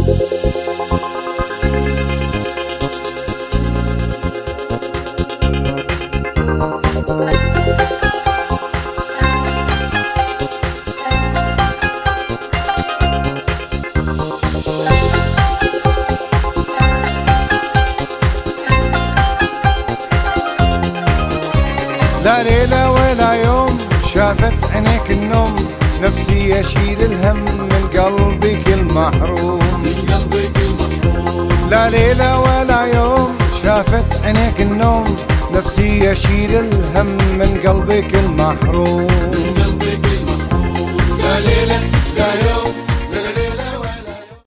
لا ليلة ولا يوم شافت عينيك النوم نفسي يشيل الهم من قلبك المحروم من قلبك المحروم لا ليلة ولا يوم شافت عينيك النوم نفسي يشيل الهم من قلبك المحروم من قلبك المحروم يا ليلة